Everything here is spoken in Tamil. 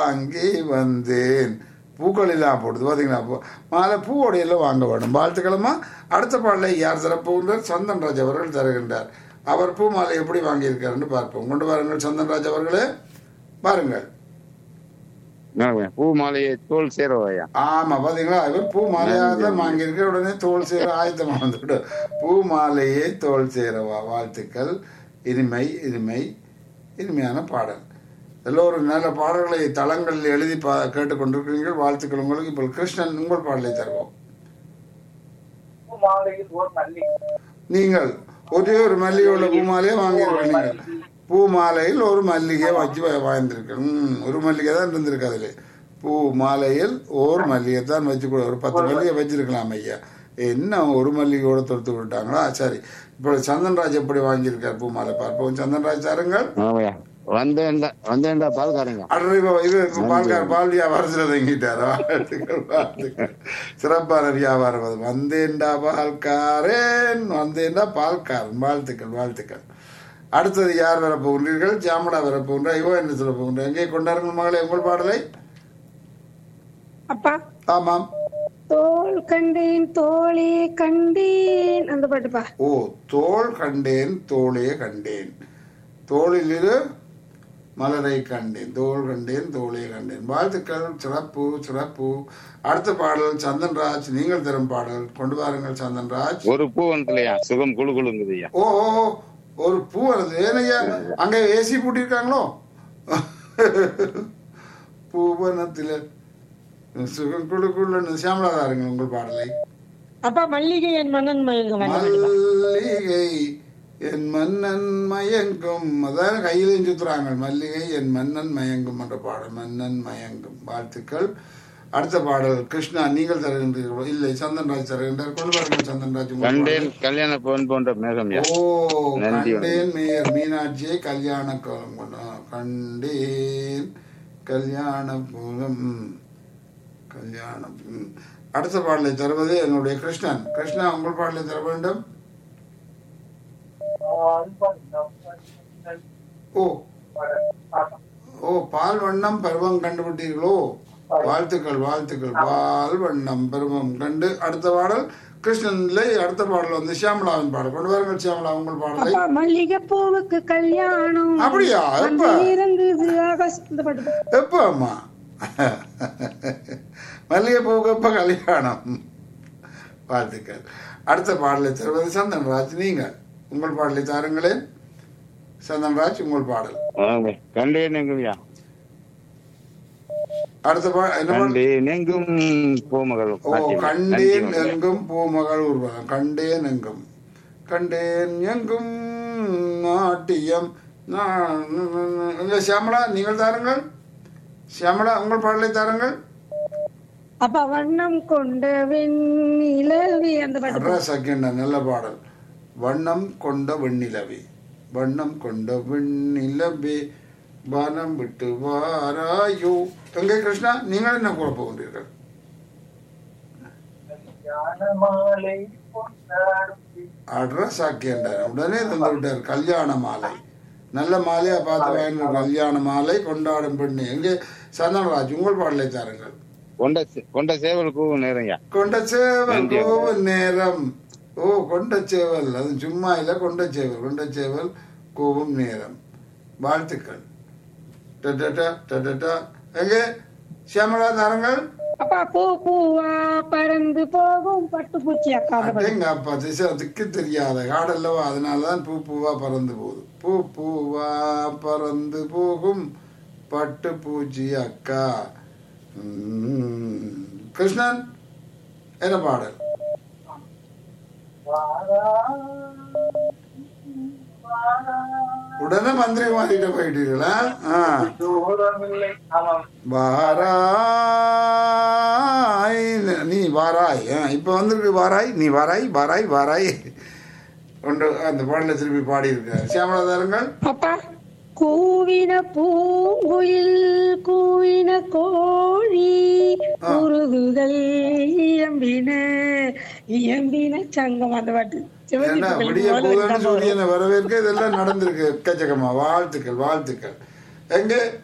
அங்கே வந்தேன் பூக்கள் எல்லாம் போடுது பார்த்தீங்களா பூ- மாலை பூவோடையெல்லாம் வாங்க வேணும் வாழ்த்துக்கிழமா அடுத்த பாடலை யார் தரப்போகின்றார் சந்தன்ராஜ் அவர்கள் தருகின்றார் அவர் பூ மாலை எப்படி வாங்கியிருக்காருன்னு பார்ப்போம் கொண்டு வாருங்கள் சந்தன்ராஜ் அவர்களே பாருங்கள் ஆமாய்யா. பூ மாலையை தோல் சேரவாயா ஆமா பாத்தீங்களா இவர் பூ மாலையாக தான் வாங்கியிருக்க உடனே தோல் சேர ஆயத்தமா வந்துவிடு பூ மாலையே தோல் சேரவா வாழ்த்துக்கள் இனிமை இனிமை இனிமையான பாடல் எல்லோரும் நல்ல பாடல்களை தளங்களில் எழுதி பா கேட்டுக்கொண்டிருக்கிறீர்கள் வாழ்த்துக்கள் உங்களுக்கு இப்போ கிருஷ்ணன் உங்கள் பாடலை தருவோம் மாலையில் ஓர் மல்லி நீங்கள் ஒரே ஒரு மல்லிகையோட பூ மாலையை வாங்கியிருக்கீங்க பூ மாலையில் ஒரு மல்லிகை வச்சு வா- வாங்கியிருக்கேன் ம், ஒரு மல்லிகை தான் இருந்திருக்கு அதுல பூ மாலையில் ஒரு மல்லிகை தான் வச்சு கூட ஒரு பத்து மல்லிகை வச்சிருக்கலாம் ஐயா என்ன ஒரு மல்லிகையோட தொடுத்து விட்டாங்களா சரி இப்போ சந்தன்ராஜ் எப்படி வாங்கியிருக்கார் பூ மாலை பார்ப்போம் சந்தன்ராஜ் தாருங்கள் ஆமாய்யா வந்தேன்டா வந்தேன்டா பால்காரங்க அடரை இது இப்ப பால்கார் பால் வியாபாரத்தில் தங்கிட்டார் வாழ்த்துக்கள் வாழ்த்துக்கள் சிறப்பான வியாபாரம் அது வந்தேன்டா பால்காரன் வந்தேன்டா பால்காரன் வாழ்த்துக்கள் வாழ்த்துக்கள் அடுத்தது யார் வர போகின்றீர்கள் ஜாமடா வர போகின்ற இவோ என்ன சொல்ல போகின்ற எங்கே கொண்டாருங்கள் மகளே உங்கள் பாடலை அப்பா ஆமாம் தோல் கண்டேன் தோளே கண்டேன் அந்த பாட்டுப்பா ஓ தோள் கண்டேன் தோளே கண்டேன் தோளில் இரு மலரை கண்டேன் தோள் கண்டேன் தோளே கண்டேன் வாழ்த்துக்கள் சிறப்பு சிறப்பு அடுத்த பாடல் சந்தன்ராஜ் நீங்கள் தரும் பாடல் கொண்டு வாருங்கள் சந்தன்ராஜ் ஒரு பூ வந்துலையா சுகம் குழு குழுங்குதுய்யா ஓ ஓ, ஓ, ஒரு பூ வருது ஏனையா அங்க ஏசி பூட்டியிருக்காங்களோ பூவனத்தில் சுகம் குழு குழுன்னு சியாமலாதாருங்க உங்கள் பாடலை அப்பா மல்லிகை என் மன்னன் மயங்கும் அந்த பாட்டுப்பா. மல்லிகை என் மன்னன் மயங்கும் அதான் கையிலையும் சுத்துறாங்க மல்லிகை என் மன்னன் மயங்கும் என்ற பாடல் மன்னன் மயங்கும் வாழ்த்துக்கள் அடுத்த பாடல் கிருஷ்ணா நீங்கள் தருகின்றீர்களோ இல்லை சந்தன்ராஜ் தருகின்றார் கொண்டு பாருங்கள் சந்தன்ராஜ் உங்கள் கண்டேன் கல்யாண பொன் போன்ற மேகம்யா ஓ நன்றி கண்டேன் மேயர் மீனாட்சியை கல்யாண கோலம் கொண்டா கண்டேன் கல்யாண கோலம் கல்யாணம் ம். அடுத்த பாடலை தருவது என்னுடைய கிருஷ்ணன் கிருஷ்ணா உங்கள் பாடலை தர வேண்டும் ஓ ஓ பால் வண்ணம் பருவம் கண்டுபிட்டீர்களோ வாழ்த்துக்கள் வாழ்த்துக்கள் பால் வண்ணம் பருவம் கண்டு அடுத்த பாடல் கிருஷ்ணன்ல அடுத்த பாடல் வந்து சியாமலாவின் பாடல் கொண்டு வாருங்கள் சியாமலா உங்கள் பாடலை அப்பா மல்லிகை பூவுக்கு கல்யாணம் அப்படியா? எப்ப? வந்து இருந்தது ஆகஸ்ட் இந்த பாட்டுப்பா எப்போ அம்மா மல்லிகைப்பூவுக்கு எப்போ கல்யாணம் வாழ்த்துக்கள் அடுத்த பாடலை தருவது சந்தன்ராஜ் நீங்கள் உங்கள் பாடலை தாருங்களேன் சந்தன்ராஜ் உங்கள் பாடல் ஆமாய்யா. கண்டேன் எங்கும்யா அடுத்த பா என்ன பாடல் கண்டேன் எங்கும் பூமகள் ஓ கண்டேன் எங்கும் பூமகள் உருவகம் கண்டேன் எங்கும் கண்டேன் எங்கும் நாட்டியம் நான் இங்க சியாமலா நீங்கள் தாருங்கள் சியாமலா உங்கள் பாடலை தாருங்கள் அப்பா வண்ணம் கொண்ட வெண்ணிலவி அந்த பாட்டு அட்ரா செகண்ட் நல்ல பாடல் வண்ணம் கொண்ட வெண்ணிலவே வண்ணம் கொண்ட வெண்ணிலவே வனம் விட்டு வாராயோ எங்கே கிருஷ்ணா நீங்கள் என்ன கூற போகின்றீர்கள் மாலை கொண்டாடும் அட்ரஸ் ஆக்கின்றார் உடனே தந்து விட்டார் கல்யாண மாலை நல்ல மாலையா பார்த்து வாங்க கல்யாண மாலை கொண்டாடும் பெண்ணு எங்கே சந்தனராஜ் உங்கள் பாடலை தாருங்கள் கொண்ட சே- கொண்ட சேவல் கூவு நேரம்யா கொண்ட சேவல் நன்றி. கோவல் நேரம் ஓ கொண்ட சேவல் அது சும்மா இல்ல கொண்ட சேவல் கொண்ட சேவல் கோவும் நேரம் வாழ்த்துக்கள் டடடா, டடடா. எங்கே சியாமலா தாருங்கள் அப்பா பூ பூவா பறந்து போகும் பட்டுப்பூச்சி அக்கா அந்த பாட்டு எங்க அப்பா திசை திக்கு தெரியாத காடல்லவா அதனாலதான் பூ பூவா பறந்து போகுது பூ பூவா பறந்து போகும் பட்டு பூச்சி அக்கா உம். கிருஷ்ணன் என்ன பாடல் உடனே மந்திரி மாறிட்ட போயிட்டீங்களா ஆ தூரமில்லை ஆமாம் வாராய் நீ வாராய் ஆ, இப்ப வந்திருக்கு வாராய் நீ வாராய் வாராய் வாராய் ஒன்று அந்த பாடலை திருப்பி பாடியிருக்கார் சியாமலாதாரங்கள் அப்பா கூவின பூங்குயில் கூவின கோழி குருகுகள் இயம்பின இயம்பின சங்கம் அந்த பாட்டு சிவந்தி ஏன்னா புகழ் விடிய போல போதுன்னு இருக்காம வரும். சூரியனை வரவேற்க இதெல்லாம் நடந்திருக்கு எக்கச்சக்கமா வாழ்த்துக்கள் வாழ்த்துக்கள் எங்கே